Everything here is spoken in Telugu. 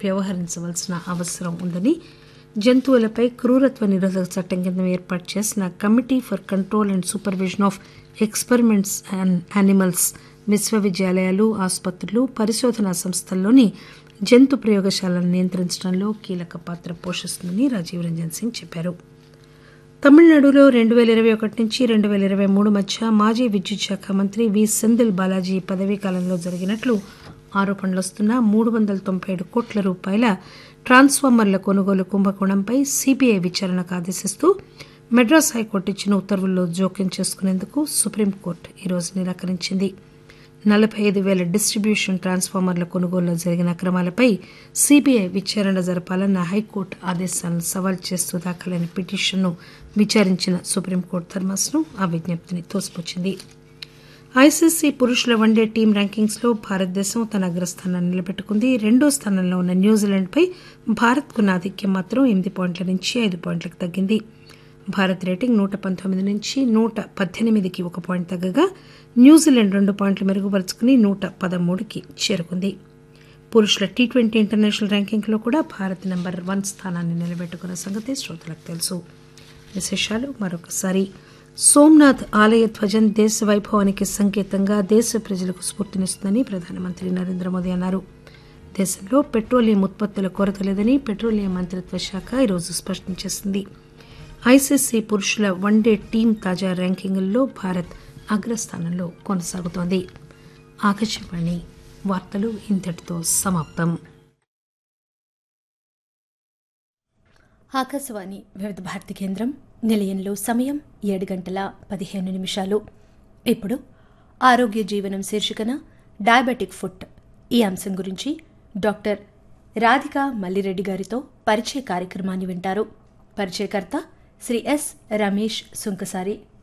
వ్యవహరించవలసిన అవసరం ఉందని జంతువులపై క్రూరత్వ నిరోధక చట్టం కింద ఏర్పాటు చేసిన committee for control and supervision of experiments and animals విశ్వవిద్యాలయాలు ఆసుపత్రులు పరిశోధనా సంస్థల్లోని జంతు ప్రయోగశాలను నియంత్రించడంలో కీలక పాత్ర పోషిస్తుందని రాజీవ్ రంజన్ సింగ్ చెప్పారు తమిళనాడులో రెండు పేల ఇరవై ఒకటి నుంచి రెండు పేల ఇరవై మూడు మధ్య మాజీ విద్యుత్ శాఖ మంత్రి వి సెందిల్ బాలాజీ పదవీ కాలంలో జరిగినట్లు ఆరోపణలు వస్తున్న మూడు వందల తొంభై ఏడు కోట్ల రూపాయల ట్రాన్స్ఫార్మర్ల కొనుగోలు కుంభకోణంపై సీబీఐ విచారణకు ఆదేశిస్తూ మెడ్రాస్ హైకోర్టు ఇచ్చిన ఉత్తర్వుల్లో జోక్యం చేసుకునేందుకు సుప్రీంకోర్టు ఈరోజు నిరాకరించింది నలభై ఐదు పేల డిస్టిబ్యూషన్ ట్రాన్స్ఫార్మర్ల కొనుగోలులో జరిగిన అక్రమాలపై సీబీఐ విచారణ జరపాలన్న హైకోర్టు ఆదేశాలను సవాల్ చేస్తూ దాఖలైన పిటిషన్ను విచారించిన సుప్రీంకోర్టు ధర్మాసనం ఆ విజ్ఞప్తిని తోసిపుచ్చింది ఐసీసీ పురుషుల వన్డే టీం ర్యాంకింగ్స్ లో భారతదేశం తన అగ్రస్థానాన్ని నిలబెట్టుకుంది రెండో స్థానంలో ఉన్న న్యూజిలాండ్పై భారత్కున్న ఆధిక్యం మాత్రం ఎనిమిది పాయింట్ల నుంచి ఐదు పాయింట్లకు తగ్గింది భారత్ రేటింగ్ నూట పంతొమ్మిది నుంచి నూట పద్దెనిమిదికి ఒక పాయింట్ తగ్గగా న్యూజిలాండ్ రెండు పాయింట్లు మెరుగుపరుచుకుని నూట పదమూడుకి చేరుకుంది పురుషుల టీ ట్వంటీ ఇంటర్నేషనల్ ర్యాంకింగ్లో కూడా భారత్ నెంబర్ వన్ స్థానాన్ని నిలబెట్టుకున్న సంగతి శ్రోతలకు తెలుసు విశేషాలు మరొకసారి సోమ్నాథ్ ఆలయ ధ్వజం దేశ వైభవానికి సంకేతంగా దేశ ప్రజలకు స్ఫూర్తినిస్తుందని ప్రధానమంత్రి నరేంద్ర మోదీ అన్నారు దేశంలో పెట్రోలియం ఉత్పత్తుల కొరత లేదని పెట్రోలియం మంత్రిత్వ శాఖ ఈరోజు స్పష్టం చేసింది ఐసీసీ పురుషుల వన్డే టీం తాజా ర్యాంకింగుల్లో భారత్ అగ్రస్థానంలో కొనసాగుతోంది ఆకాశవాణి వార్తలు ఇంతటితో సమాప్తం ఆకాశవాణి వివిధ భారతి కేంద్రం నిలయంలో సమయం ఏడు గంటల పదిహేను నిమిషాలు ఇప్పుడు ఆరోగ్య జీవనం శీర్షికన డయాబెటిక్ ఫుట్ ఈ అంశం గురించి డాక్టర్ రాధిక మల్లిరెడ్డి గారితో పరిచయ కార్యక్రమాన్ని వింటారు పరిచయకర్త శ్రీ ఎస్ రమేష్ సుంకసారి